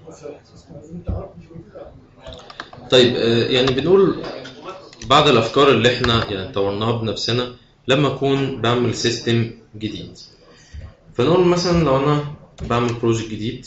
طيب آه، يعني بنقول بعض الافكار اللي احنا يعني طورناها بنفسنا لما اكون بعمل سيستم جديد فنقول مثلا لو انا بعمل بروجكت جديد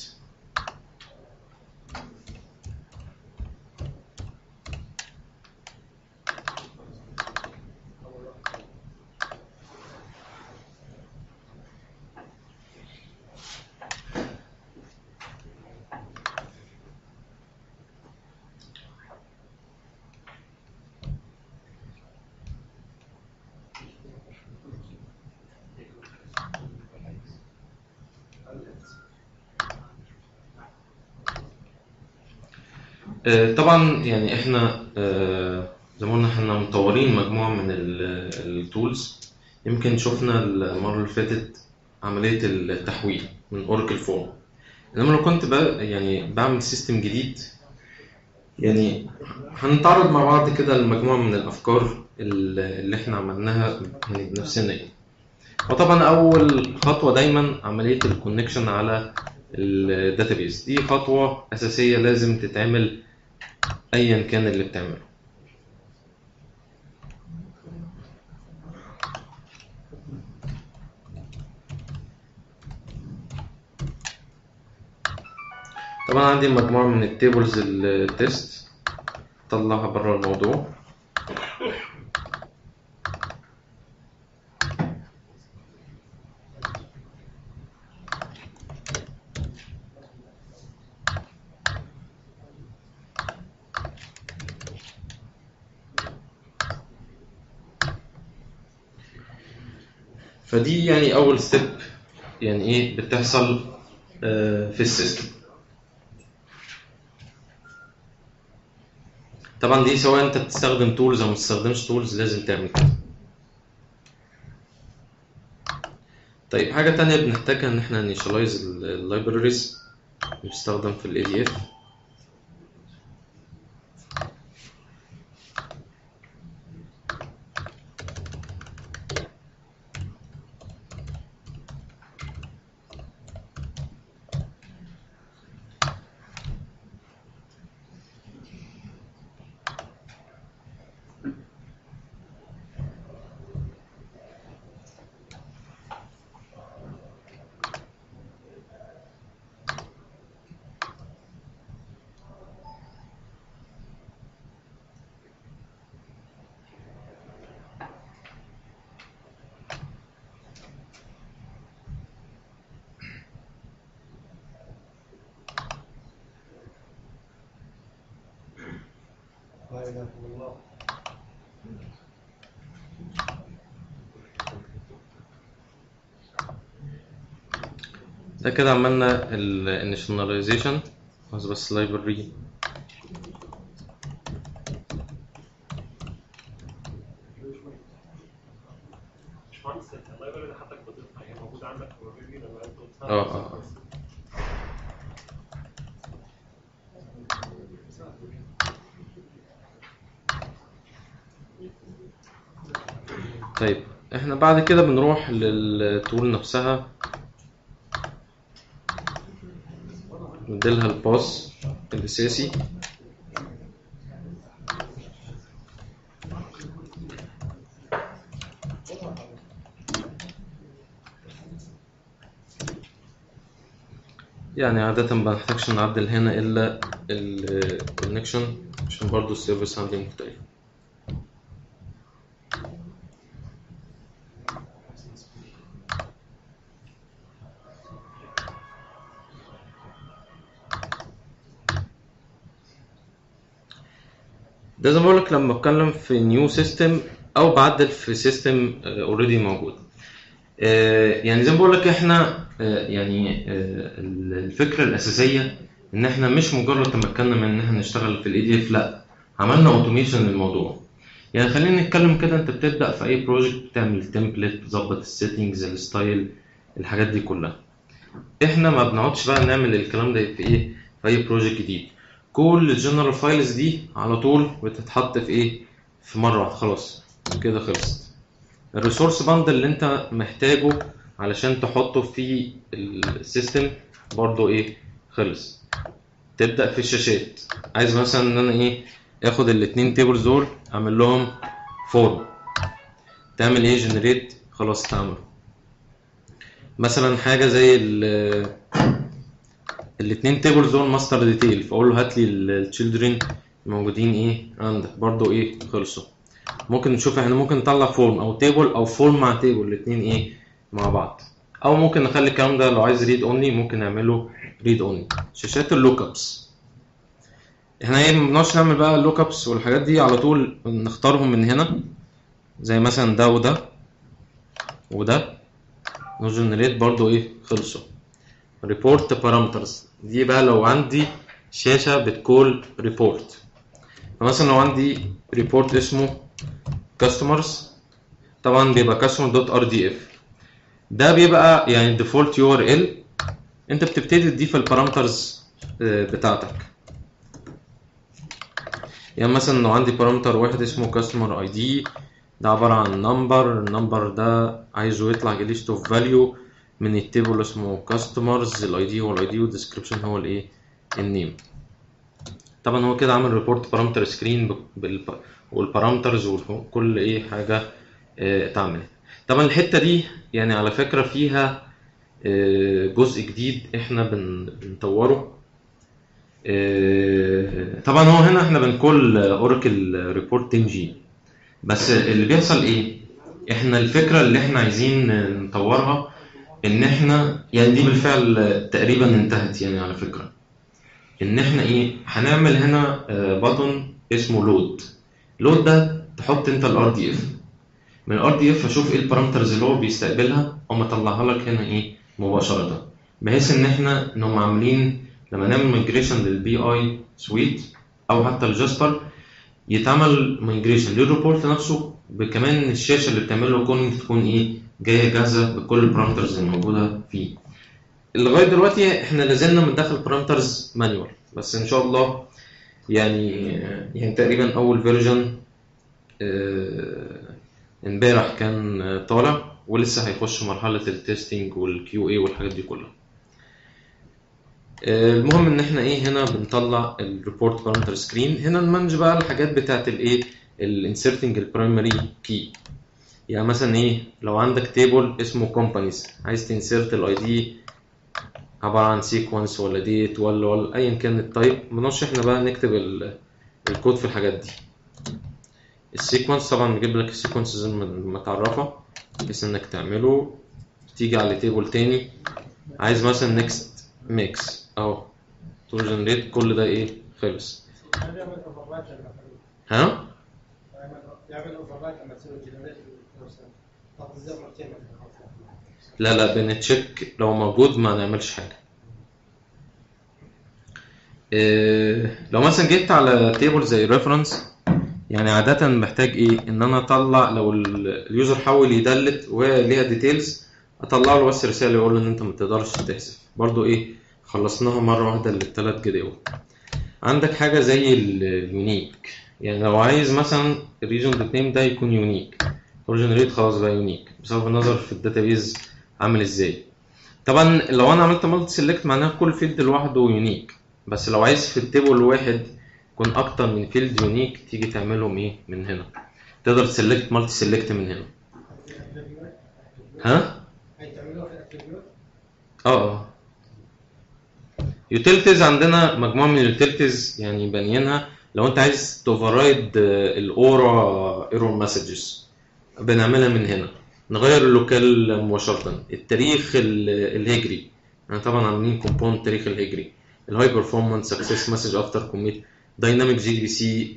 آه، طبعا يعني احنا آه، زي ما قلنا احنا مطورين مجموعة من التولز يمكن شفنا المرة اللي فاتت عملية التحويل من اوراكل فورم انما لو كنت بقى يعني بعمل سيستم جديد يعني هنتعرض مع بعض كده لمجموعة من الأفكار اللي اللي احنا عملناها يعني بنفسنا يعني. وطبعا أول خطوة دايما عملية الكونكشن على الداتابيس دي خطوة أساسية لازم تتعمل أيا كان اللي بتعمله طبعا عندي مجموعة من التيبلز التست طلعها بره الموضوع فدي يعني أول ستيب يعني إيه بتحصل آه، في السيستم طبعا دي سواء انت بتستخدم تولز او ما بتستخدمش تولز لازم تعمل كده طيب حاجة تانية بنحتاجها ان احنا نيشالايز اللايبراريز اللي بتستخدم في الاي دي اف لا اله الا الله ده كده عملنا الانيشناليزيشن بس بس لايبرري باشمهندس اللايبرري اللي حضرتك بتضيفها هي موجوده عندك اوريدي لما انت قلتها اه اه آه. طيب احنا بعد كده بنروح للتول نفسها نديلها الباس الاساسي يعني عادة ما بنحتاجش نعدل هنا إلا الكونكشن عشان برضو السيرفيس عندي مختلف ده زي ما بقولك لما بتكلم في نيو سيستم او بعدل في سيستم اوريدي موجود آه، يعني زي ما بقول لك احنا آه، يعني آه، الفكره الاساسيه ان احنا مش مجرد تمكنا من ان احنا نشتغل في الاي دي اف لا عملنا اوتوميشن للموضوع يعني خلينا نتكلم كده انت بتبدا في اي بروجكت بتعمل تمبلت بتظبط السيتنجز الستايل الحاجات دي كلها احنا ما بنقعدش بقى نعمل الكلام ده في ايه في اي بروجكت جديد كل الجنرال فايلز دي على طول بتتحط في ايه في مره واحدة، خلاص كده خلصت الريسورس باندل اللي انت محتاجه علشان تحطه في السيستم برضو ايه خلص تبدا في الشاشات عايز مثلا ان انا ايه اخد الاتنين تيبلز دول اعمل لهم فورم تعمل ايه جنريت خلاص اتعملوا مثلا حاجه زي ال الاتنين تيبلز دول ماستر ديتيل فاقول له هات لي التشيلدرن موجودين ايه عندك برضو ايه خلصوا ممكن نشوف احنا ممكن نطلع فورم او تيبل او فورم مع تيبل الاتنين ايه مع بعض او ممكن نخلي الكلام ده لو عايز ريد اونلي ممكن نعمله ريد اونلي شاشات اللوك ابس احنا ايه ما بنقعدش نعمل بقى اللوك ابس والحاجات دي على طول نختارهم من هنا زي مثلا ده وده وده نجنريت برضو ايه خلصوا ريبورت بارامترز دي بقى لو عندي شاشه بتكول ريبورت فمثلا لو عندي ريبورت اسمه كاستمرز طبعا بيبقى كاستمر دوت ار دي اف ده بيبقى يعني الديفولت يو ار ال انت بتبتدي تضيف البارامترز بتاعتك يعني مثلا لو عندي بارامتر واحد اسمه كاستمر اي دي ده عبارة عن نمبر النمبر ده عايزه يطلع ليست اوف فاليو من التيبل اسمه كاستمرز الاي دي هو الاي دي والديسكربشن هو الايه النيم طبعا هو كده عامل ريبورت بارامتر سكرين والبارامترز وكل ايه حاجه اه اتعملت طبعا الحته دي يعني على فكره فيها اه جزء جديد احنا بن بنطوره اه طبعا هو هنا احنا بنكول اوراكل ريبورت 10 جي بس اللي بيحصل ايه احنا الفكره اللي احنا عايزين نطورها ان احنا يعني دي بالفعل تقريبا انتهت يعني على فكره ان احنا ايه هنعمل هنا بطن اسمه لود لود ده تحط انت الار دي اف من الار دي اف اشوف ايه البارامترز اللي هو بيستقبلها او اطلعها لك هنا ايه مباشره بحيث ان احنا انهم عاملين لما نعمل ميجريشن للبي اي سويت او حتى الجاسبر يتعمل ميجريشن للريبورت نفسه كمان الشاشه اللي بتعمل له كوننج تكون ايه جايه جاهزه بكل البارامترز الموجوده فيه لغايه دلوقتي احنا لازلنا بندخل بارامترز مانوال بس ان شاء الله يعني يعني تقريبا اول فيرجن امبارح كان طالع ولسه هيخش مرحله التستنج والكيو اي والحاجات دي كلها المهم ان احنا ايه هنا بنطلع الريبورت بارامتر سكرين هنا نمانج بقى الحاجات بتاعت الايه الانسرتنج البرايمري كي يعني مثلا ايه لو عندك تيبل اسمه كومبانيز عايز تنسرت الاي دي عباره عن سيكونس ولا ديت ولا ولا ايا كان التايب بنقعدش احنا بقى نكتب الكود في الحاجات دي السيكونس طبعا بيجيب لك السيكونسز المتعرفه بحيث انك تعمله تيجي على تيبل تاني عايز مثلا نيكست ميكس اهو تو جنريت كل ده ايه خلص ها يعمل اوفررايت لما تسوي جنريت طب ازاي مرتين لا لا بنتشيك لو موجود ما نعملش حاجه إيه لو مثلا جيت على تيبل زي ريفرنس يعني عادة محتاج ايه ان انا اطلع لو اليوزر حاول يدلت وليها ديتيلز اطلع له بس رسالة يقول له ان انت ما تقدرش تحذف برضو ايه خلصناها مرة واحدة للثلاث جداول عندك حاجة زي اليونيك يعني لو عايز مثلا الريجن دوت نيم ده يكون يونيك جنريت خلاص بقى يونيك بصرف النظر في الداتابيز عامل ازاي طبعا لو انا عملت مالتي سيلكت معناها كل فيلد لوحده يونيك بس لو عايز في التيبل واحد يكون اكتر من فيلد يونيك تيجي تعملهم ايه من هنا تقدر تسلكت مالتي سيلكت من هنا ها هيتعملوها في الاتريبيوت اه اه يوتيليتيز عندنا مجموعه من اليوتيليتيز يعني بانيينها لو انت عايز توفرايد الاورا ايرور مسجز بنعملها من هنا نغير اللوكال مباشره التاريخ الهجري انا طبعا عاملين كومبوند تاريخ الهجري الهاي بيرفورمانس سكسس مسج افتر كوميت دايناميك جي دي بي سي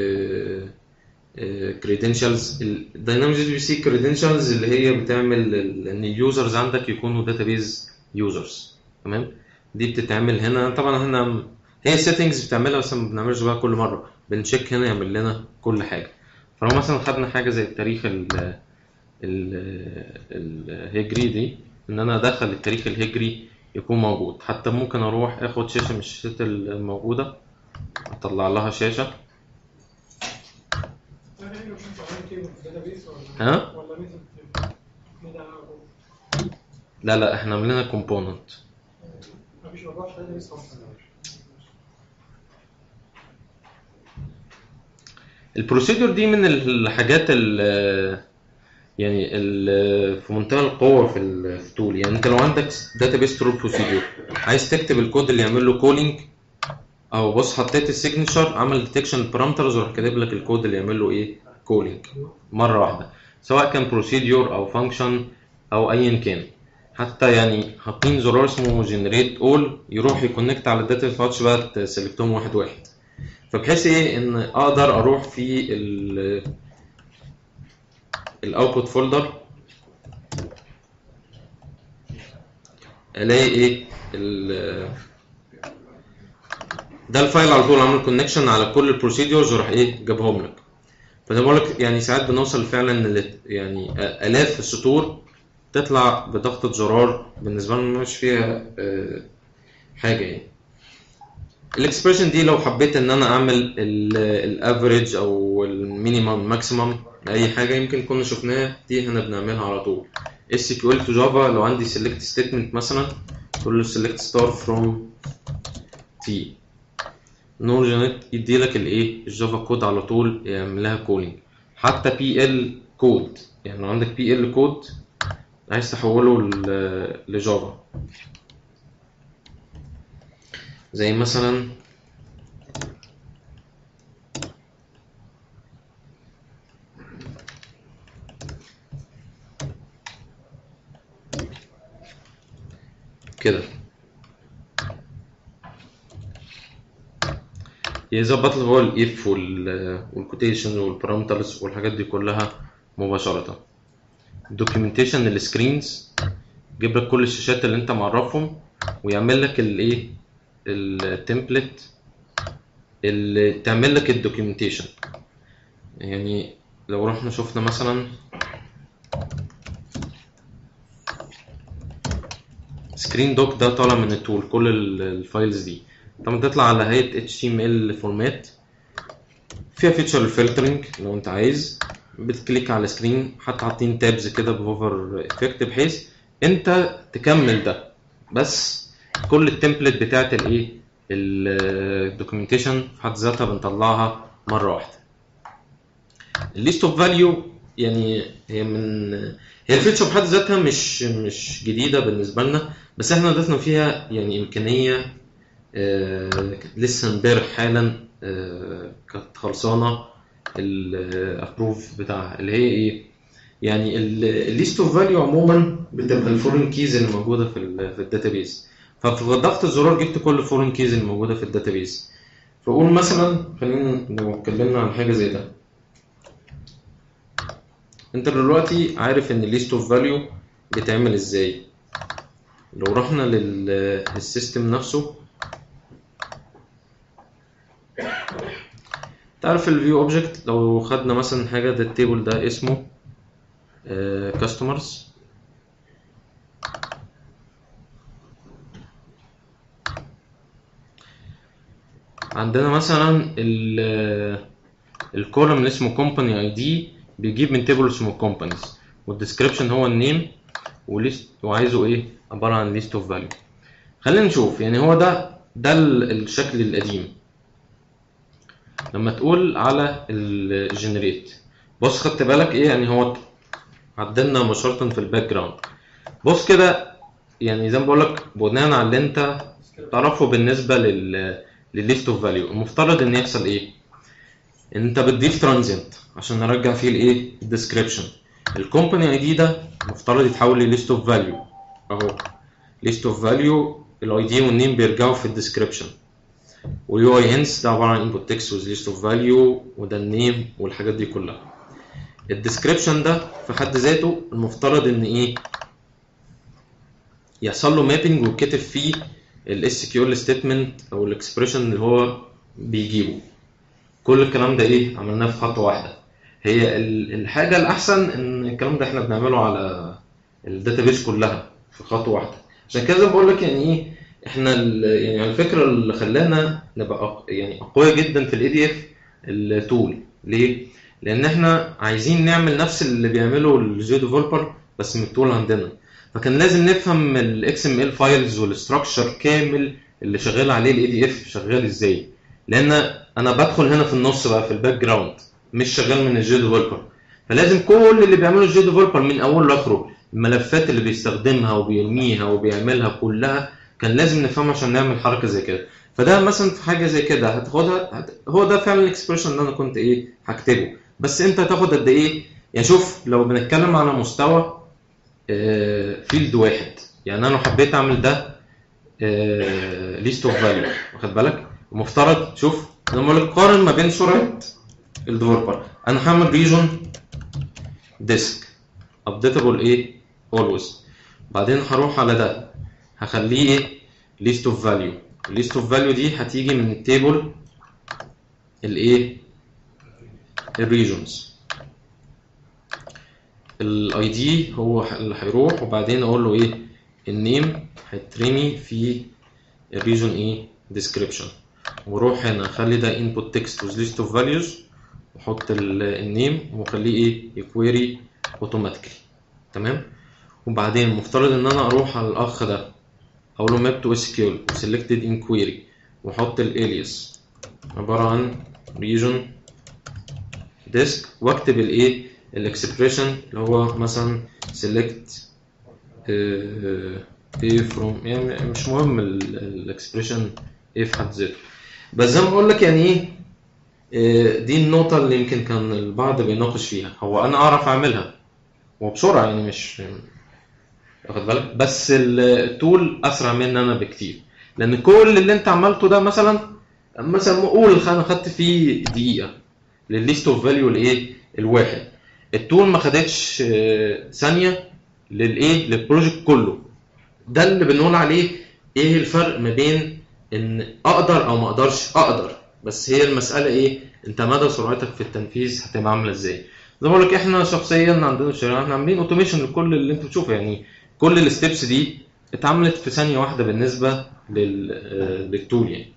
كريدنشالز الدايناميك جي دي بي سي كريدنشالز اللي هي بتعمل ان اليوزرز عندك يكونوا داتابيز يوزرز تمام دي بتتعمل هنا طبعا هنا هي سيتنجز بتعملها بس ما بنعملش بقى كل مره بنشيك هنا يعمل لنا كل حاجه فلو مثلا خدنا حاجه زي التاريخ ال ال الهجري دي ان انا ادخل التاريخ الهجري يكون موجود حتى ممكن اروح اخد شاشه من الشاشات الموجوده اطلع لها شاشه ها ولا ميثود كده لا لا احنا عاملينها كومبوننت مفيش موضوع داتابيس خالص البروسيدور دي من الحاجات ال يعني ال في منتهى القوه في ال- في التول يعني انت لو عندك داتابيس ترول بروسيدور عايز تكتب الكود اللي يعمل له كولينج او بص حطيت السيجنتشر عمل ديتكشن البارامترز وراح كاتب لك الكود اللي يعمل له ايه كولينج مره واحده سواء كان بروسيدور او فانكشن او ايا كان حتى يعني حاطين زرار اسمه جنريت اول يروح يكونكت على الداتا ما تقعدش بقى تسلكتهم واحد واحد فبحيث ايه ان اقدر اروح في ال الاوتبوت فولدر الاقي ايه ال ده الفايل على طول عامل كونكشن على كل البروسيدورز وراح ايه جابهم لك فزي ما بقول لك يعني ساعات بنوصل فعلا ل يعني الاف السطور تطلع بضغطة زرار بالنسبة لنا مش فيها آه، حاجة يعني الاكسبريشن دي لو حبيت ان انا اعمل الافريج او المينيمم ماكسيمم اي حاجه يمكن كنا شفناها دي هنا بنعملها على طول اس كيو ال تو جافا لو عندي سيلكت ستيتمنت مثلا تقول له سيلكت ستار فروم تي نور جنريت يدي لك الايه الجافا كود على طول يعمل لها كولينج حتى بي ال كود يعني لو عندك بي ال كود عايز تحوله ل- لجافا زي مثلا كده يظبط لك هو الاف والكوتيشن والبارامترز والحاجات دي كلها مباشرة دوكيومنتيشن السكرينز يجيب لك كل الشاشات اللي انت معرفهم ويعمل لك الايه التمبلت اللي تعمل لك الدوكيومنتيشن يعني لو رحنا شفنا مثلا سكرين دوك ده طالع من التول كل ال- الفايلز دي طبعا تطلع على هيئة HTML فورمات فيها فيتشر الفلترنج لو انت عايز بتكليك على سكرين حتى حاطين تابز كده بهوفر افكت بحيث انت تكمل ده بس كل التمبلت بتاعت الايه الدوكيومنتيشن في حد ذاتها بنطلعها مره واحده الليست اوف فاليو يعني هي من هي الفيتشر بحد ذاتها مش مش جديده بالنسبه لنا بس احنا ضفنا فيها يعني امكانيه آه، كانت لسه امبارح حالا آه، كانت خلصانه الابروف بتاعها اللي هي ايه يعني الليست اوف فاليو عموما بتبقى الفورين كيز اللي موجوده في ال في الداتابيز ففي ضغط الزرار جبت كل الفورين كيز اللي موجوده في الداتابيز فقول مثلا خلينا لو اتكلمنا عن حاجه زي ده انت دلوقتي عارف ان الليست اوف فاليو بيتعمل ازاي لو رحنا لل- للسيستم نفسه تعرف الفيو اوبجكت لو خدنا مثلا حاجه ده التيبل ده اسمه كاستمرز عندنا مثلا الكولوم اللي اسمه كومباني اي دي بيجيب من تيبل اسمه كومبانيز والديسكريبشن هو النيم وليست وعايزه ايه عباره عن ليست اوف فاليو خلينا نشوف يعني هو ده ده ال- الشكل القديم لما تقول على الجنريت بص خدت بالك ايه يعني هو عدلنا مباشرة في الباك جراوند بص كده يعني زي ما بقول لك بناء على اللي انت تعرفه بالنسبة لل للليست اوف فاليو المفترض ان يحصل ايه انت بتضيف ترانزينت عشان نرجع فيه الايه الديسكريبشن الكومباني اي دي ده المفترض يتحول لليست اوف فاليو اهو ليست اوف فاليو الاي دي والنيم بيرجعوا في الديسكريبشن واليو اي انس ده عباره عن انبوت تكست وذ ليست اوف فاليو وده النيم والحاجات دي كلها الديسكريبشن ده في حد ذاته المفترض ان ايه يحصل له مابنج ويتكتب فيه الاس كيو ال ستيتمنت او الاكسبريشن اللي هو بيجيبه كل الكلام ده ايه عملناه في خطوه واحده هي ال- الحاجه الاحسن ان الكلام ده احنا بنعمله على الداتابيس كلها في خطوه واحده عشان كده زي ما بقول لك يعني ايه احنا ال- يعني على الفكره اللي خلانا نبقى أق- يعني اقوياء جدا في الاي دي اف التول ليه؟ لان احنا عايزين نعمل نفس اللي بيعمله الجي ديفلوبر بس من التول عندنا فكان لازم نفهم الاكس ام ال فايلز والستراكشر كامل اللي شغال عليه الاي دي اف شغال ازاي لان انا بدخل هنا في النص بقى في الباك جراوند مش شغال من الجي ديفلوبر فلازم كل اللي بيعمله الجي ديفلوبر من اوله لاخره الملفات اللي بيستخدمها وبيرميها وبيعملها كلها كان لازم نفهمها عشان نعمل حركه زي كده فده مثلا في حاجه زي كده هتاخدها هت... هو ده فعلا الاكسبريشن اللي انا كنت ايه هكتبه بس انت هتاخد قد ايه يعني شوف لو بنتكلم على مستوى فيلد واحد يعني انا لو حبيت اعمل ده ليست اوف فاليو واخد بالك المفترض شوف انا بقول لك قارن ما بين سرعه الديفلوبر انا هعمل ريجون ديسك ابديتابل ايه اولويز بعدين هروح على ده هخليه ايه ليست اوف فاليو الليست اوف فاليو دي هتيجي من التيبل الايه الريجونز الاي دي هو اللي هيروح وبعدين اقول له ايه النيم هيترمي في الريجون ايه ديسكريبشن واروح هنا اخلي ده انبوت تكست وذ ليست اوف فاليوز واحط النيم واخليه ايه يكويري اوتوماتيكلي تمام وبعدين المفترض ان انا اروح على الاخ ده اقول له ماب تو اس كيو وسيلكتد ان كويري واحط الالياس عباره عن ريجون ديسك واكتب الايه الاكسبريشن اللي هو مثلا سيلكت ايه فروم يعني مش مهم الاكسبريشن ايه في حد ذاته بس زي ما بقول لك يعني ايه آه، دي النقطة اللي يمكن كان البعض بيناقش فيها هو أنا أعرف أعملها وبسرعة يعني مش واخد بالك بس التول أسرع مني أنا بكتير لأن كل اللي أنت عملته ده مثلا مثلا قول أنا خدت فيه دقيقة للليست اوف فاليو الإيه الواحد التول ما خدتش آه، ثانية للإيه للبروجكت كله ده اللي بنقول عليه إيه الفرق ما بين إن أقدر أو ما أقدرش أقدر بس هي المسألة إيه؟ أنت مدى سرعتك في التنفيذ هتبقى عاملة إزاي؟ زي ما بقول لك إحنا شخصيا عندنا الشركة إحنا عاملين أوتوميشن لكل اللي أنت بتشوفه يعني كل الستبس دي اتعملت في ثانية واحدة بالنسبة لل آه، للتول يعني.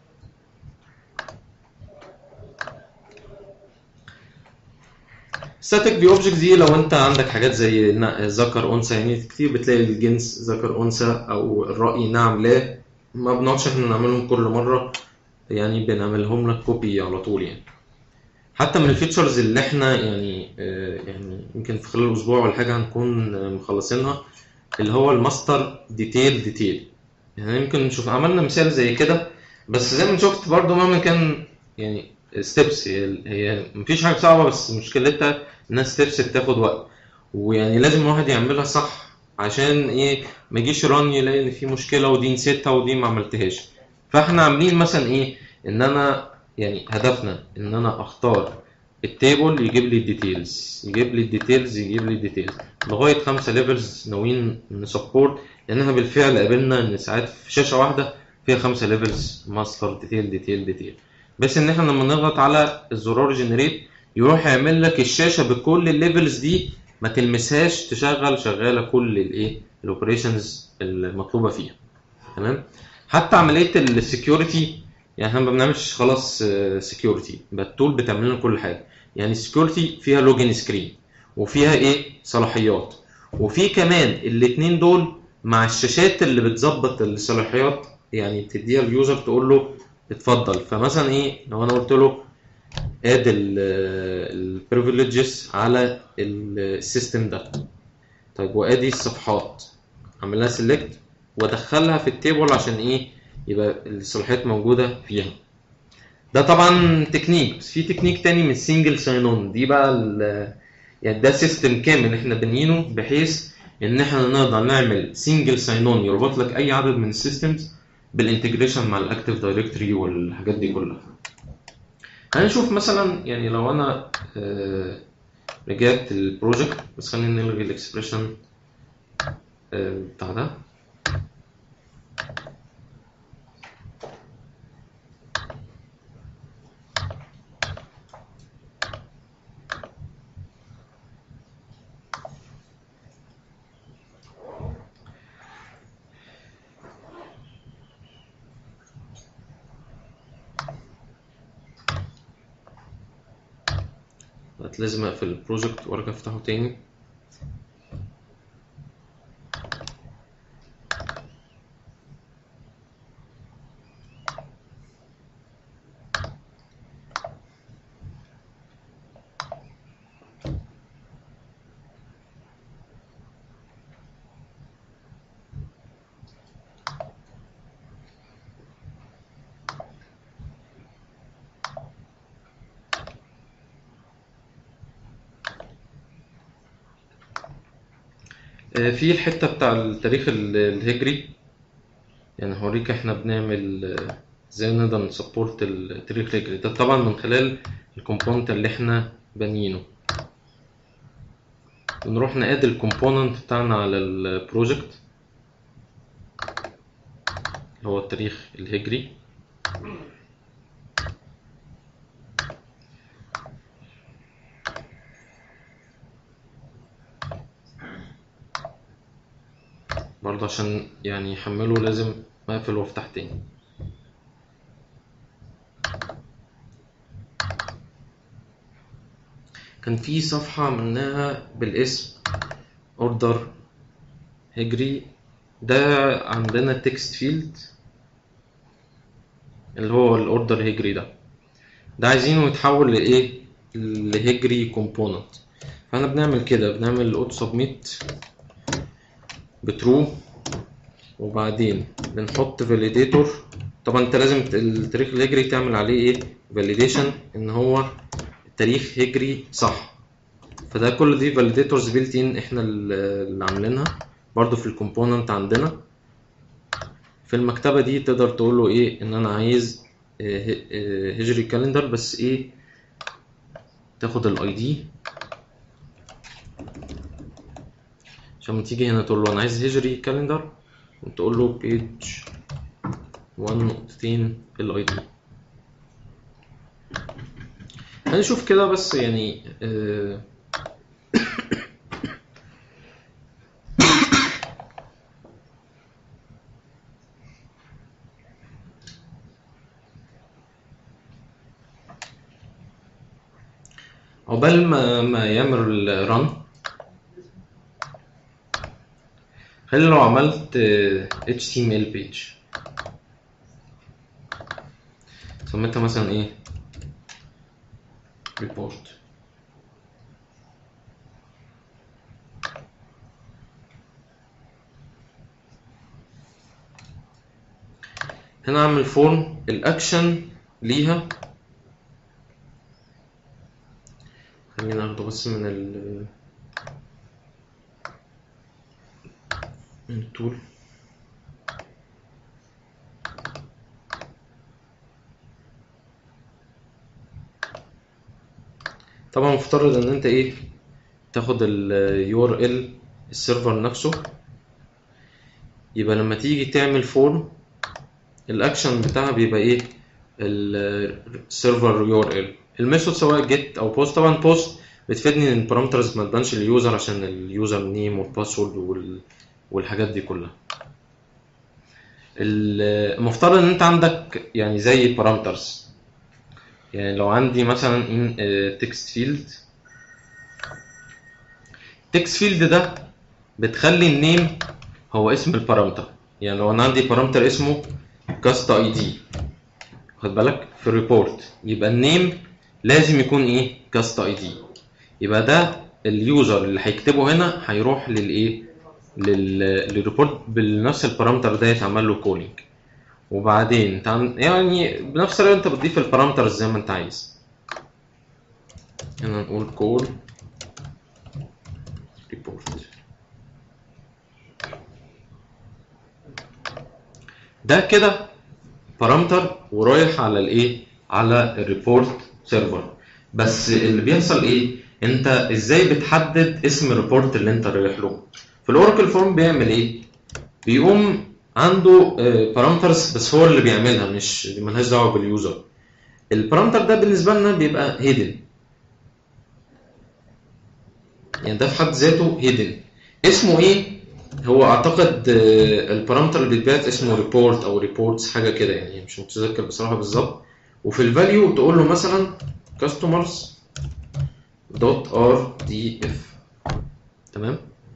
static view objects دي لو انت عندك حاجات زي ن- ذكر انثى يعني كتير بتلاقي الجنس ذكر انثى او الرأي نعم لا ما بنقعدش احنا نعملهم كل مرة يعني بنعملهم لك كوبي على طول يعني حتى من الفيتشرز اللي احنا يعني آه، يعني يمكن في خلال اسبوع ولا حاجه هنكون آه، مخلصينها اللي هو الماستر ديتيل ديتيل يعني يمكن نشوف عملنا مثال زي كده بس زي ما شفت برضو مهما كان يعني ستيبس هي, هي مفيش حاجه صعبه بس مشكلتها انها ستيبس بتاخد وقت ويعني لازم الواحد يعملها صح عشان ايه ما يجيش ران يلاقي ان في مشكله ودي نسيتها ودي ما عملتهاش فاحنا عاملين مثلا ايه ان انا يعني هدفنا ان انا اختار التيبل يجيب لي الديتيلز يجيب لي الديتيلز يجيب لي الديتيلز لغايه خمسه ليفلز ناويين نسبورت لان احنا بالفعل قابلنا ان ساعات في شاشه واحده فيها خمسه ليفلز ماستر ديتيل ديتيل ديتيل بس ان احنا لما نضغط على الزرار جنريت يروح يعمل لك الشاشه بكل الليفلز دي ما تلمسهاش تشغل شغاله كل الايه الاوبريشنز المطلوبه فيها تمام حتى عمليه السكيورتي يعني احنا ما بنعملش خلاص سكيورتي بقى التول بتعمل لنا كل حاجه يعني السكيورتي فيها لوجن سكرين وفيها ايه صلاحيات وفي كمان الاثنين دول مع الشاشات اللي بتظبط الصلاحيات يعني بتديها اليوزر تقول له اتفضل فمثلا ايه لو انا قلت له اد البريفليجز على السيستم ده طيب وادي الصفحات اعمل لها سيلكت وادخلها في التيبل عشان ايه يبقى الصلاحيات موجوده فيها ده طبعا تكنيك بس في تكنيك تاني من سنجل ساين اون دي بقى ال- يعني ده سيستم كامل احنا بنينه بحيث ان احنا نقدر نعمل سنجل ساين اون يربط لك اي عدد من السيستمز بالانتجريشن مع الاكتيف دايركتوري والحاجات دي كلها هنشوف مثلا يعني لو انا آه، رجعت البروجكت بس خلينا نلغي الاكسبريشن بتاع ده بقت لازم اقفل البروجكت وارجع افتحه تاني آه، في الحتة بتاع التاريخ ال- الهجري يعني هوريك احنا بنعمل آه، ازاي نقدر نسبورت التاريخ الهجري ده طبعا من خلال الكومبوننت اللي احنا بانيينه بنروح نقاد الكومبوننت بتاعنا على البروجكت اللي هو التاريخ الهجري برضه عشان يعني يحمله لازم اقفل وافتح تاني كان في صفحة عملناها بالاسم اوردر هجري ده عندنا تكست فيلد اللي هو الاوردر هجري ده ده عايزينه يتحول لايه لهجري كومبوننت فاحنا بنعمل كده بنعمل اوت سبميت بترو وبعدين بنحط فاليديتور طبعا انت لازم ت- التاريخ الهجري تعمل عليه ايه فاليديشن ان هو التاريخ هجري صح فده كل دي فاليديتورز بيلت ان احنا ال- اللي عاملينها برضو في الكومبوننت عندنا في المكتبة دي تقدر تقول له ايه ان انا عايز آه، ه- آه، هجري كالندر بس ايه تاخد الاي دي عشان لما تيجي هنا تقول له انا عايز هجري كالندر وتقول له بيج 1 نقطتين الاي دي هنشوف كده بس يعني آه، عقبال ما ما يعمل الرن خلي لو عملت آه، HTML page سميتها مثلا ايه report هنا اعمل فورم الاكشن ليها خلينا ناخده بس من ال من التول طبعا مفترض ان انت ايه تاخد ال URL السيرفر نفسه يبقى لما تيجي تعمل فورم الاكشن بتاعها بيبقى ايه السيرفر يو ار ال الميثود سواء جيت او بوست طبعا بوست بتفيدني ان البارامترز ما تبانش لليوزر عشان اليوزر نيم والباسورد وال... والحاجات دي كلها ال- المفترض ان انت عندك يعني زي بارامترز يعني لو عندي مثلا ان تكست فيلد تكست فيلد ده بتخلي النيم هو اسم البارامتر يعني لو انا عندي بارامتر اسمه كاست اي دي خد بالك في الريبورت يبقى النيم لازم يكون ايه كاست اي دي يبقى ده اليوزر اللي هيكتبه هنا هيروح للايه لل... للريبورت بنفس البارامتر ده يتعمل له كولينج وبعدين تعم... يعني بنفس الطريقه انت بتضيف البارامترز زي ما انت عايز هنا نقول كول ريبورت ده كده بارامتر ورايح على الايه على الريبورت سيرفر بس اللي بيحصل ايه انت ازاي بتحدد اسم الريبورت اللي انت رايح له في الاوراكل فورم بيعمل ايه بيقوم عنده بارامترز بس هو اللي بيعملها مش ملهاش دعوه باليوزر البارامتر ده بالنسبه لنا بيبقى هيدن يعني ده في حد ذاته هيدن اسمه ايه هو اعتقد آه، البارامتر اللي بيتبعت اسمه ريبورت او ريبورتس حاجه كده يعني مش متذكر بصراحه بالظبط وفي الفاليو تقول له مثلا كاستمرز دوت ار دي اف تمام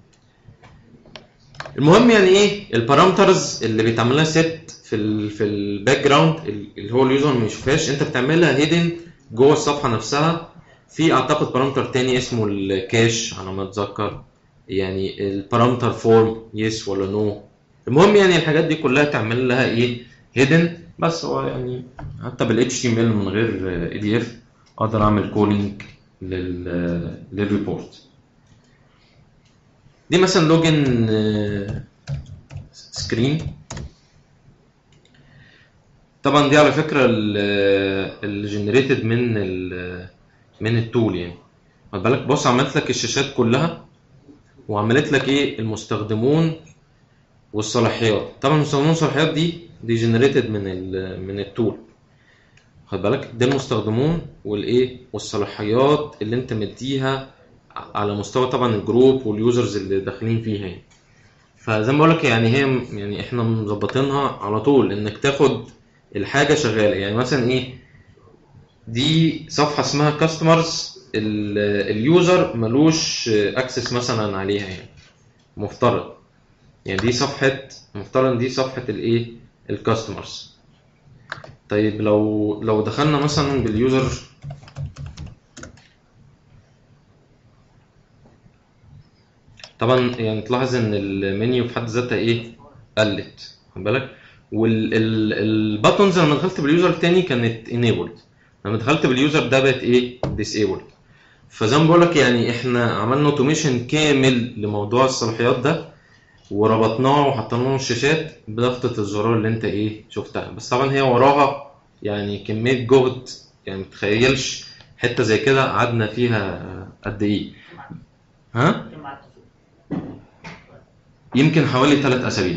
المهم يعني ايه البارامترز اللي بيتعمل لها سيت في ال في الباك جراوند اللي هو اليوزر ما يشوفهاش انت بتعملها هيدن جوه الصفحه نفسها في اعتقد بارامتر تاني اسمه الكاش على ما اتذكر يعني البارامتر فورم يس ولا نو المهم يعني الحاجات دي كلها تعمل لها ايه هيدن بس هو يعني حتى بال HTML من غير اي دي اف اقدر اعمل كولينج لل للريبورت دي مثلا لوجن آه، سكرين طبعا دي على فكره اللي جنريتد من ال من التول يعني خد بالك بص عملت لك الشاشات كلها وعملت لك ايه المستخدمون والصلاحيات طبعا المستخدمون والصلاحيات دي دي جنريتد من ال من التول خد بالك ده المستخدمون والايه والصلاحيات اللي انت مديها على مستوى طبعا الجروب واليوزرز اللي داخلين فيها يعني فزي ما بقول لك يعني هي يعني احنا مظبطينها على طول انك تاخد الحاجه شغاله يعني مثلا ايه دي صفحه اسمها كاستمرز اليوزر ملوش اكسس مثلا عليها يعني مفترض يعني دي صفحه مفترض إن دي صفحه الايه الكاستمرز طيب لو لو دخلنا مثلا باليوزر طبعا يعني تلاحظ ان المنيو في حد ذاتها ايه قلت خد بالك والباتونز لما دخلت باليوزر التاني كانت enabled لما دخلت باليوزر ده بقت ايه disabled فزي ما بقول لك يعني احنا عملنا اوتوميشن كامل لموضوع الصلاحيات ده وربطناه وحطينا له الشاشات بضغطة الزرار اللي انت ايه شفتها بس طبعا هي وراها يعني كمية جهد يعني متخيلش حتة زي كده قعدنا فيها قد ايه ها يمكن حوالي ثلاث اسابيع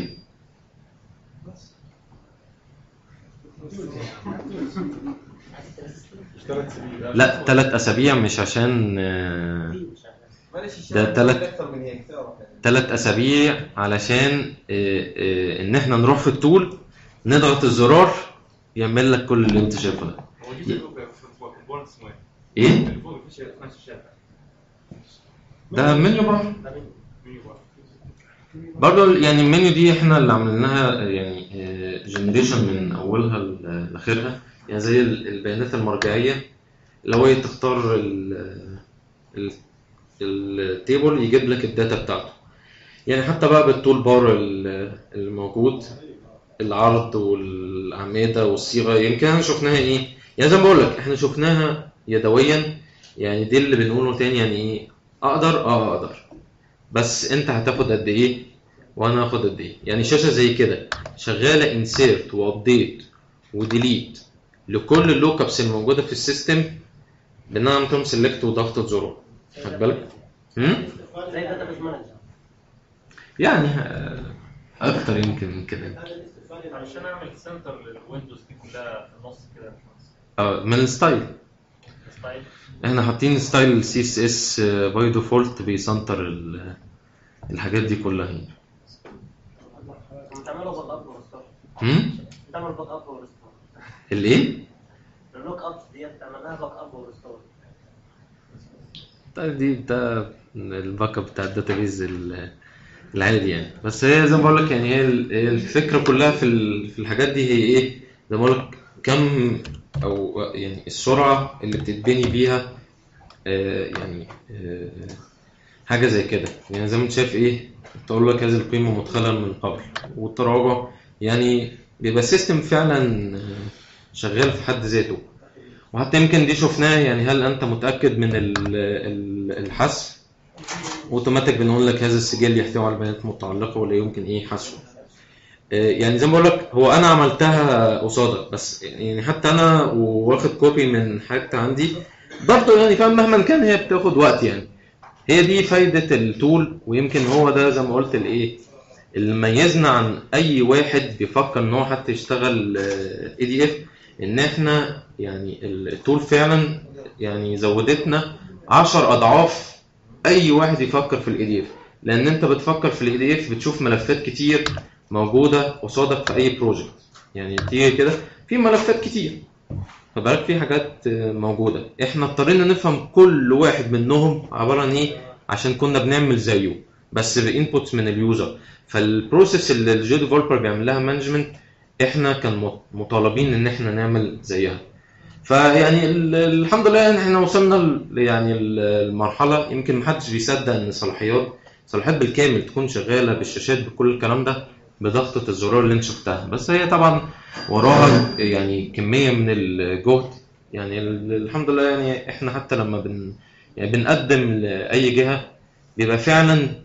لا ثلاث اسابيع مش عشان آه، ده تلات- اكتر من هيك تعرف يعني. ثلاث اسابيع علشان آه، آه، ان احنا نروح في التول نضغط الزرار يعمل لك كل اللي انت شايفه ده هو دي اللي فوق فوق كومبوننت اسمه ايه؟ ايه اللي فوق مفيش نفس الشاشة ده منيو بار منيو بار. برضه يعني المنيو دي احنا اللي عملناها يعني جنريشن من اولها ل- لاخرها يعني زي ال- البيانات المرجعيه لو هي تختار ال- ال- التيبل يجيب لك الداتا بتاعته يعني حتى بقى بالتول بار ال- الموجود العرض والاعمده والصيغه يمكن احنا شفناها ايه يعني زي ما بقول لك احنا شفناها يدويا يعني دي اللي بنقوله تاني يعني ايه اقدر اه اقدر بس انت هتاخد قد ايه وانا هاخد قد ايه يعني شاشه زي كده شغاله انسيرت وابديت وديليت لكل اللوك ابس الموجوده في السيستم بان انا عملت لهم سيلكت وضغطه زرار خد بالك هم؟ زي داتا بيز مانجر يعني آه، اكتر يمكن من كده علشان اعمل سنتر للويندوز دي كلها في النص كده يا باشمهندس. اه من الستايل ستايل احنا حاطين ستايل سي اس اس باي ديفولت بيسنتر ال- الحاجات دي كلها يعني بتعملوا باك اب وريستور هم؟ بتعمل باك اب وريستور الايه؟ اللوك ابس ديت بتعملها باك اب وريستور طيب دي ده الباك اب بتاع الداتابيز ال- العادي يعني بس هي زي ما بقول لك يعني هي ال- هي الفكره كلها في ال- في الحاجات دي هي ايه زي ما بقول لك كم او يعني السرعه اللي بتتبني بيها آه، يعني آه، حاجه زي كده يعني زي ما انت شايف ايه تقول لك هذه القيمه مدخلا من قبل والتراجع يعني بيبقى السيستم فعلا آه، شغال في حد ذاته وحتى يمكن دي شفناها يعني هل انت متاكد من ال- ال- الحذف اوتوماتيك بنقول لك هذا السجل يحتوي على بيانات متعلقه ولا يمكن ايه حذفه آه، يعني زي ما بقول لك هو انا عملتها قصادك بس يعني حتى انا واخد كوبي من حاجه عندي برضه يعني فاهم مهما كان هي بتاخد وقت يعني هي دي فايده التول ويمكن هو ده زي ما قلت الايه اللي ميزنا عن اي واحد بيفكر ان هو حتى يشتغل اي دي اف ان احنا يعني التول فعلا يعني زودتنا 10 اضعاف اي واحد يفكر في الاي دي اف لان انت بتفكر في الاي دي اف بتشوف ملفات كتير موجوده قصادك في اي بروجكت يعني تيجي كده في ملفات كتير خد بالك في حاجات آه، موجوده احنا اضطرينا نفهم كل واحد منهم عباره عن ايه عشان كنا بنعمل زيه بس بانبوتس من اليوزر فالبروسيس اللي الجي ديفلوبر بيعمل لها مانجمنت احنا كان مط- مطالبين ان احنا نعمل زيها فيعني ال- الحمد لله ان احنا وصلنا ل- يعني ال- المرحله يمكن محدش بيصدق ان صلاحيات صلاحيات بالكامل تكون شغاله بالشاشات بكل الكلام ده بضغطه الزرار اللي انت شفتها بس هي طبعا وراها يعني كميه من الجهد يعني ال- الحمد لله يعني احنا حتى لما بن يعني بنقدم لاي جهه بيبقى فعلا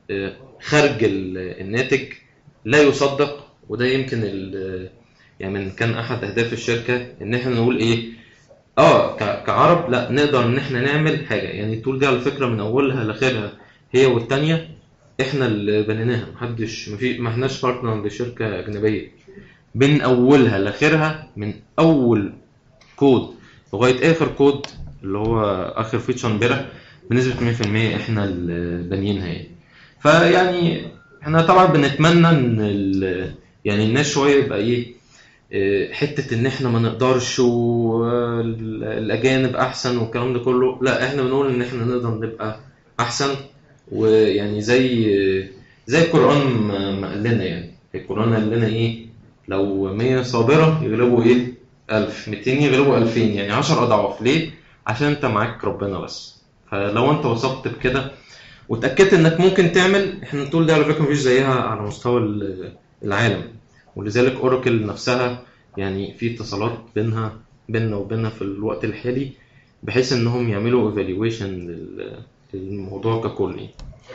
آه، خارج ال- الناتج لا يصدق وده يمكن ال- يعني من كان احد اهداف الشركه ان احنا نقول ايه اه ك- كعرب لا نقدر ان احنا نعمل حاجه يعني التول دي على فكره من اولها لاخرها هي والتانيه احنا اللي بنيناها محدش مفي ما احناش بارتنر لشركه اجنبيه من اولها لاخرها من اول كود لغايه اخر كود اللي هو اخر فيتشر امبارح بنسبه 100% احنا اللي بانيينها يعني فيعني احنا طبعا بنتمنى ان ال- يعني الناس شويه يبقى ايه إيه، حته ان احنا ما نقدرش والاجانب احسن والكلام ده كله لا احنا بنقول ان احنا نقدر نبقى احسن ويعني زي زي القران ما ما قال لنا يعني القران قال لنا ايه لو 100 صابره يغلبوا ايه 1000 200 يغلبوا 2000 يعني 10 اضعاف ليه عشان انت معاك ربنا بس فلو انت وثقت بكده واتاكدت انك ممكن تعمل احنا التول دي على فكره مفيش زيها على مستوى ال- العالم ولذلك اوراكل نفسها يعني في اتصالات بينها بيننا وبينها في الوقت الحالي بحيث انهم يعملوا ايفالويشن للموضوع ككل يعني.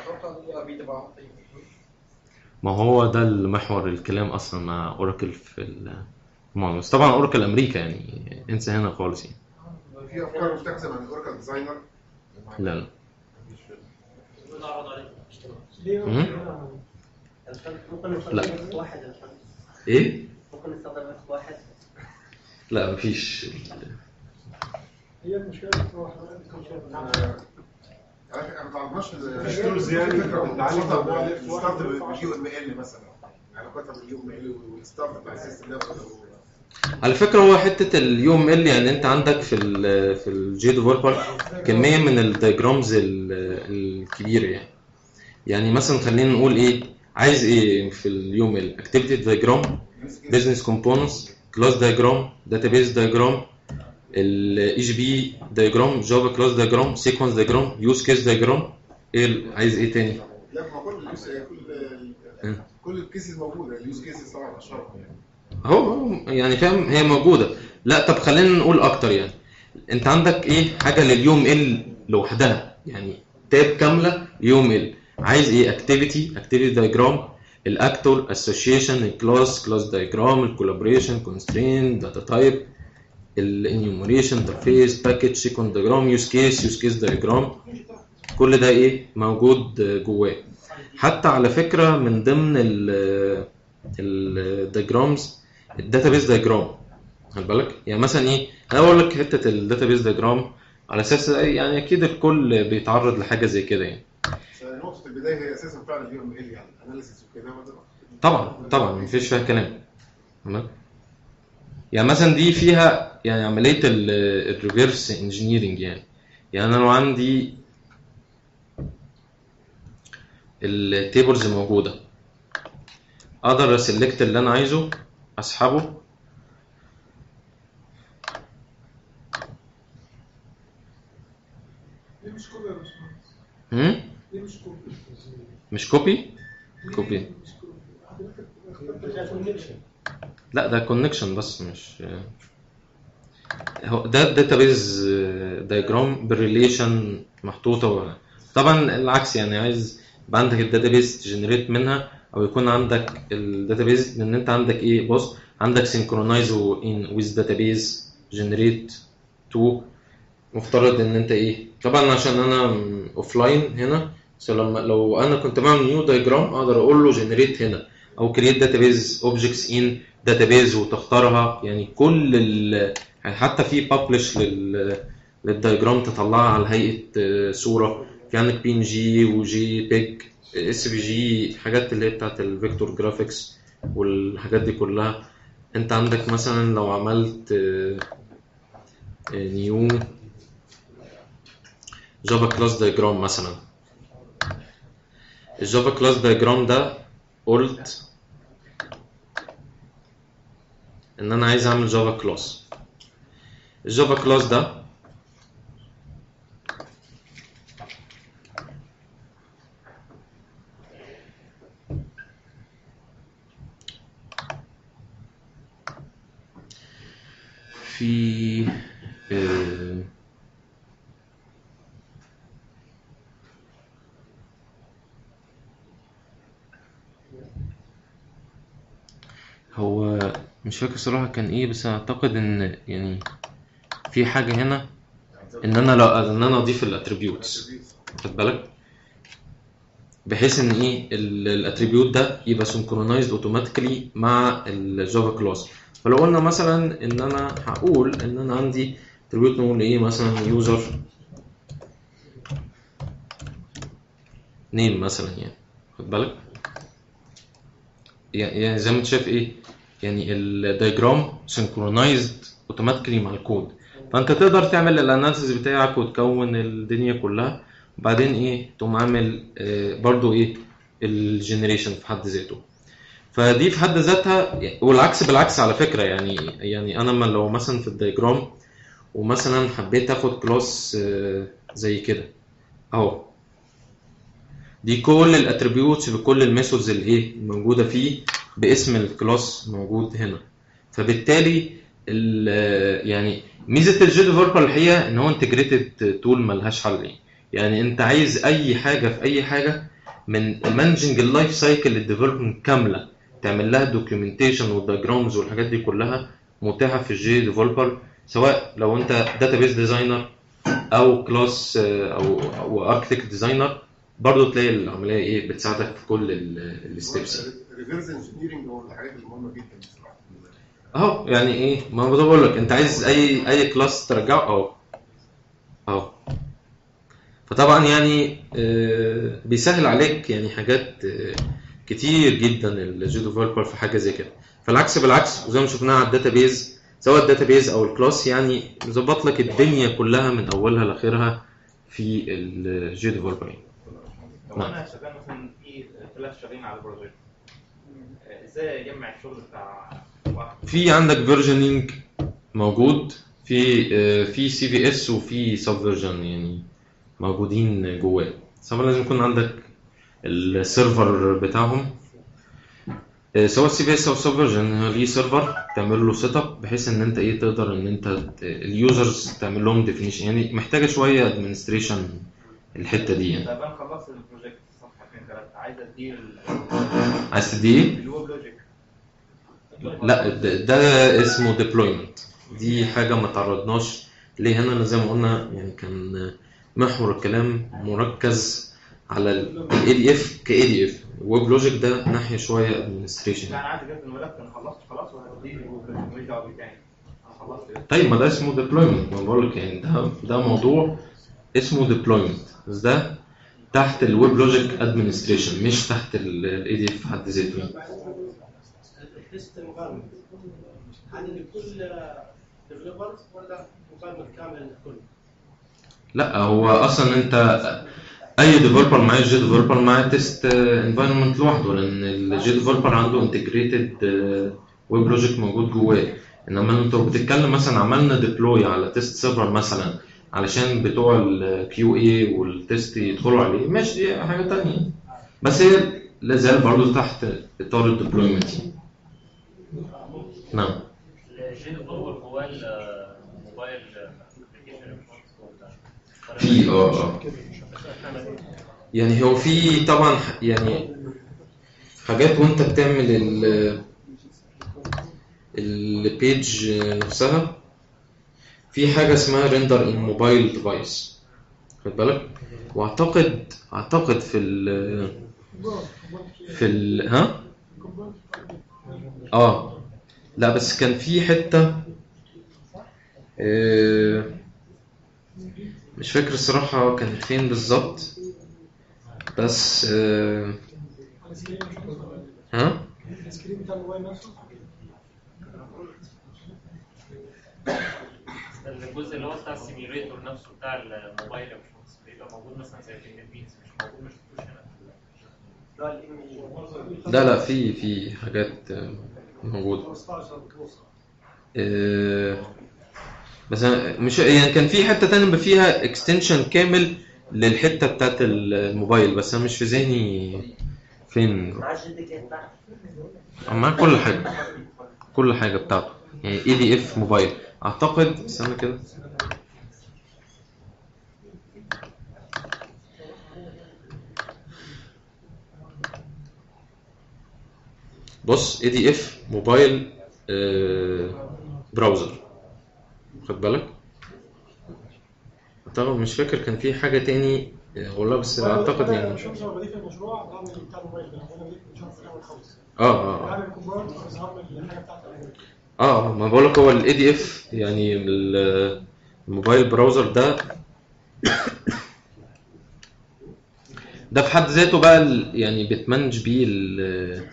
ما هو ده المحور الكلام اصلا مع اوراكل في الموضوع بس طبعا اوراكل امريكا يعني انسى هنا خالص يعني في افكار متخذه من الاوراكل ديزاينر لا لا نعرض عليك اشتراك مم. ممكن نستخدم لا. بس واحد يا باشمهندس. ايه ممكن نستخدم بس واحد لا مفيش هي المشكله إن هو حضرتك كل شيء احنا ما تعرفناش مش tools يعني بتعلم موضوع ستارت باليو ام ال مثلا علاقتها باليو ام ال والستارت بتاع السيستم ده على فكره هو حته اليو ام ال يعني انت عندك في ال في الجي ديفلوبر كميه من الدايجرامز الكبيره يعني يعني مثلا خلينا نقول ايه عايز ايه في اليو ام ال اكتيفيتي دايجرام بزنس كومبوننتس كلاس دايجرام داتابيز دايجرام الاي جي بي دايجرام جافا كلاس دايجرام سيكونس دايجرام يوز كيس دايجرام ايه ال- عايز ايه تاني لا ما كل اليوز كل كل الكيسز موجوده اليوز كيسز طبعا اشهرهم يعني هو هو يعني فاهم هي موجوده لا طب خلينا نقول اكتر يعني انت عندك ايه حاجه لليوم ال لوحدها يعني تاب كامله يوم ال عايز ايه اكتيفيتي اكتيفيتي دايجرام الاكتور اسوشيشن الكلاس كلاس دايجرام الكولابريشن كونسترين داتا تايب الانيومريشن انترفيس باكج سيكوند دايجرام يوز كيس يوز كيس دايجرام كل ده ايه موجود جواه حتى على فكره من ضمن الدايجرامز الداتابيز دايجرام خد بالك يعني مثلا ايه انا اقول لك حته الداتابيز دايجرام على اساس يعني اكيد الكل بيتعرض لحاجه زي كده يعني بس نقطه البدايه هي اساسا فعلا اليو ام ال يعني اناليسيس وكده طبعا طبعا مفيش فيها كلام تمام يعني مثلا دي فيها يعني عمليه الريفيرس انجينيرنج يعني يعني انا لو عندي التيبلز موجوده اقدر اسلكت اللي انا عايزه اسحبه ليه مش كوبي يا باشمهندس؟ هم؟ ليه مش كوبي؟ مش كوبي ليه كوبي. مش كوبي؟ حضرتك اخترت كونكشن لا ده كونكشن بس مش هو ده داتابيز دايجرام بالريليشن محطوطه طبعا العكس يعني عايز يبقى عندك الداتابيز تجنريت منها او يكون عندك الداتابيز لان انت عندك ايه بص عندك سينكرونايز ان ويز داتابيز جنريت تو مفترض ان انت ايه طبعا عشان انا اوف لاين هنا بس لما لو انا كنت بعمل نيو دايجرام اقدر اقول له جنريت هنا او كريت داتابيز اوبجكتس ان داتابيز وتختارها يعني كل ال يعني حتى في ببلش لل للدايجرام تطلعها على هيئه آه، صوره في عندك بي ان جي وجي بيج اس بي جي حاجات اللي هي بتاعت الفيكتور جرافيكس والحاجات دي كلها انت عندك مثلا لو عملت نيو جافا كلاس دايجرام مثلا الجافا كلاس دايجرام ده قلت ان انا عايز اعمل جافا كلاس الجافا كلاس ده في آه، مش فاكر صراحة كان ايه بس اعتقد ان يعني في حاجة هنا ان انا لا ان انا اضيف الاتريبيوتس خد بالك بحيث ان ايه الاتريبيوت ده يبقى سنكرونايزد اوتوماتيكلي مع الجافا كلاس فلو قلنا مثلا ان انا هقول ان انا عندي اتريبيوت نقول ايه مثلا يوزر نيم مثلا يعني خد بالك يعني زي ما انت شايف ايه يعني الدايجرام سنكرونايزد اوتوماتيكلي مع الكود فانت تقدر تعمل الاناليسيس بتاعك وتكون الدنيا كلها وبعدين ايه تقوم عامل آه، برضو ايه الجنريشن في حد ذاته فدي في حد ذاتها والعكس بالعكس على فكره يعني يعني انا لما لو مثلا في الدايجرام ومثلا حبيت اخد كلاس آه، زي كده اهو دي كل الاتريبيوتس بكل الميثودز اللي ايه موجوده فيه باسم الكلاس موجود هنا فبالتالي ال- يعني ميزه الجي ديفلوبر الحقيقه ان هو انتجريتد تول ملهاش حل يعني يعني انت عايز اي حاجه في اي حاجه من مانجنج اللايف سايكل الديفلوبمنت كامله تعمل لها دوكيومنتيشن والدياجرامز والحاجات دي كلها متاحه في الجي ديفلوبر سواء لو انت داتابيس ديزاينر او كلاس او او اركتكت ديزاينر برضه تلاقي العمليه ايه بتساعدك في كل الستبس ريفرس انجينيرنج هو الحاجات المهمه جدا بصراحه اهو يعني ايه ما هو ده بقول لك انت عايز اي اي كلاس ترجعه اهو اهو فطبعا يعني آه، بيسهل عليك يعني حاجات آه، كتير جدا الجي ديفلوبر في حاجه زي كده فالعكس بالعكس وزي ما شفناها على الداتابيز سواء الداتابيز او الكلاس يعني مظبط لك الدنيا كلها من اولها لاخرها في الجي ديفلوبر يعني. لو انا شغال مثلا في ثلاث شغالين على بروجكت آه، ازاي اجمع الشغل بتاع واحد في عندك فيرجننج موجود في آه، في سي في اس وفي سب فيرجن يعني موجودين جواه طبعا لازم يكون عندك السيرفر بتاعهم آه، سواء سي في اس او سب فيرجن ليه سيرفر تعمل له سيت اب بحيث ان انت ايه تقدر ان انت اليوزرز تعمل لهم ديفينيشن يعني محتاجه شويه ادمنستريشن الحته دي يعني طب انا خلصت البروجكت صفحه 2 3 عايز اديه عايز تدي ايه؟ الويب لوجيك لا ده, ده اسمه ديبلويمنت دي حاجه ما تعرضناش ليه هنا لأن زي ما قلنا يعني كان محور الكلام مركز على الاي دي اف كاي دي اف ويب لوجيك ده ناحيه شويه ادمنستريشن لا انا عايز اجهز الملف انا خلصت خلاص وهديه الويب لوجيك ماليش دعوه بيه تاني انا خلصت كده. طيب ما ده اسمه ديبلويمنت ما بقول لك يعني ده ده موضوع اسمه ديبلويمنت بس ده تحت الويب لوجيك ادمنستريشن مش تحت الاي دي اف في حد ذاته التست مقارنة هذه لكل ديفلوبر ولا مقارنة كاملة للكل؟ لا هو اصلا انت اي ديفلوبر معاه جي ديفلوبر معاه تيست انفايرمنت لوحده لان الجي ديفلوبر عنده انتجريتد ويب لوجيك موجود جواه انما انت لو بتتكلم مثلا عملنا ديبلوي على تيست سيرفر مثلا علشان بتوع الكيو اي والتيست يدخلوا عليه ماشي دي حاجه تانية بس هي لازال برضه تحت اطار الديبلويمنت نعم الجي ديفلوبر جواه الموبايل ابلكيشن ولا في اه اه يعني هو في طبعا ح- يعني حاجات وانت بتعمل ال البيج نفسها في حاجة اسمها ريندر ان موبايل ديفايس خد بالك واعتقد اعتقد في ال في ال ها اه لا بس كان في حتة آه، مش فاكر الصراحة كانت فين بالظبط بس آه، ها السكرين بتاع الموبايل نفسه الجزء اللي هو بتاع السيميوليتور نفسه بتاع الموبايل يا باشمهندس بيبقى موجود مثلا زي في البيتس مش موجود مش شفتوش هنا لا لا في في حاجات آه، موجودة 15 بوصة آه، بس أنا مش يعني كان في حتة تانية فيها اكستنشن كامل للحتة بتاعت الموبايل بس انا مش في ذهني فين مع الجي دي بتاعك مع كل حاجة كل حاجة بتاعته يعني اي دي اف موبايل اعتقد استنى كده بص اي دي اف موبايل آه، براوزر خد بالك طبعا مش فاكر كان في حاجة تاني آه، والله بس اعتقد يعني مش لما بدي في المشروع بعمل بتاع الموبايل ده وانا بديت المشروع في الاول خالص اه اه بعمل كومباوند واظهر لي الحاجه بتاعت الموبايل. اه ما بقولك هو الاي دي اف يعني ال- الموبايل براوزر ده ده في حد ذاته بقى ال- يعني بتمنج بيه ال-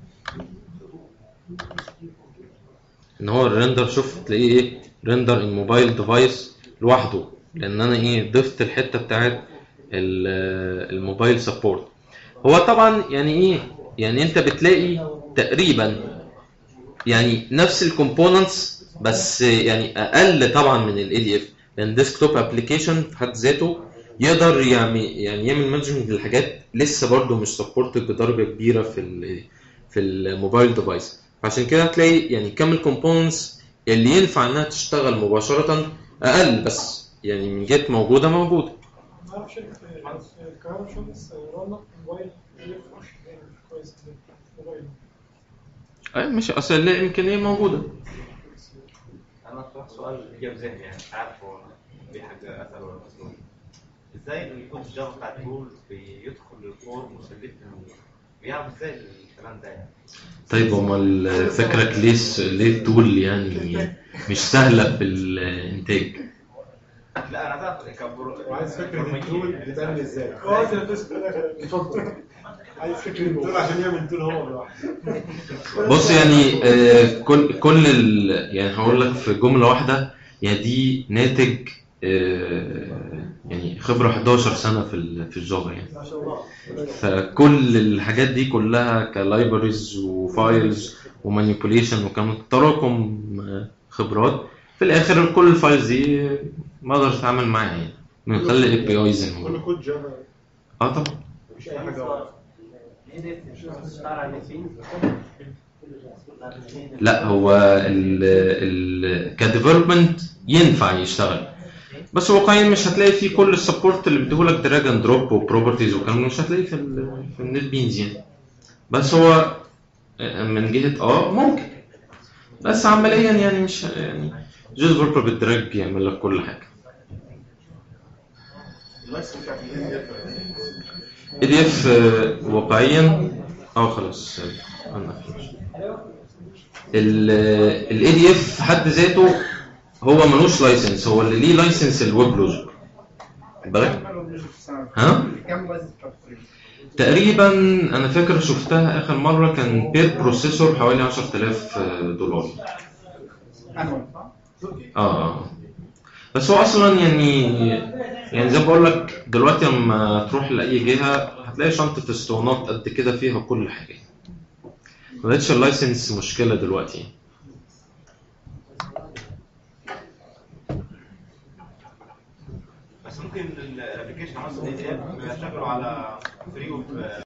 ان هو الريندر شوف تلاقيه ايه ريندر الموبايل ديفايس لوحده لان انا ايه ضفت الحته بتاعت ال- الموبايل سبورت هو طبعا يعني ايه يعني انت بتلاقي تقريبا يعني نفس الكومبوننتس بس يعني اقل طبعا من الاي دي اف لان ديسكتوب ابلكيشن في حد ذاته يقدر يعمل يعني يعمل مانجمنت للحاجات لسه برضه مش سبورتد بدرجه كبيره في ال في الموبايل ديفايس فعشان كده هتلاقي يعني كم الكومبوننتس اللي ينفع انها تشتغل مباشره اقل بس يعني من جهه موجوده موجوده اعرف شركه في في القاهره شمس رنا موبايل يلف يعني كويس جدا موبايل اي مش اصل لا امكانيه موجوده انا طرحت سؤال جه في ذهني يعني مش عارف هو دي حاجه اسال ولا مسؤول ازاي الكود الجافا بتاع التول بيدخل للفورم وسلكت بيعرف ازاي الكلام ده يعني طيب امال فكرك ليه الس- ليه التول يعني مش سهله في الانتاج لا انا عايز كبر وعايز فكره التول بتتعمل ازاي اه انت بس اتفضل عايز فكره التول عشان يعمل تول هو لوحده بص يعني آه، كل كل ال... يعني هقول لك في جمله واحده يعني دي ناتج آه، يعني خبره 11 سنه في ال- في الجافا يعني ما شاء الله فكل الحاجات دي كلها كلايبرز وفايلز ومانيبيوليشن وكمان تراكم آه، خبرات في الاخر كل الفايلز دي ما اقدرش اتعامل معاها يعني من خلال اي بي ايز كل كود جافا اه طبعا مش اي حاجه واحدة. اشتغل على النسين لا هو ال ال كديفلوبمنت ينفع يشتغل بس واقعيا مش هتلاقي فيه كل السبورت اللي بيديهولك دراج اند دروب وبروبرتيز والكلام ده مش هتلاقيه في ال في النت بينز يعني بس هو من جهه اه ممكن بس عمليا يعني مش يعني جوز فوركر بالدراج يعمل لك كل حاجه اللايسنس بتاعت ال دي اف اي دي اف واقعيا اه خلاص آه، انا الاي دي اف في حد ذاته هو ملوش لايسنس هو اللي ليه لايسنس الويب لوجيك خد بالك ها كام لايسنس بتاعت الفريم؟ تقريبا انا فاكر شفتها اخر مره كان بير بروسيسور حوالي 10000 دولار انوال صح؟ اه اه بس هو اصلا يعني يعني زي ما بقول لك دلوقتي لما تروح لاي جهه هتلاقي شنطه اسطوانات قد كده فيها كل حاجه ما بقتش اللايسنس مشكله دلوقتي بس ممكن الابلكيشن مثلا دي اشتغلوا على فري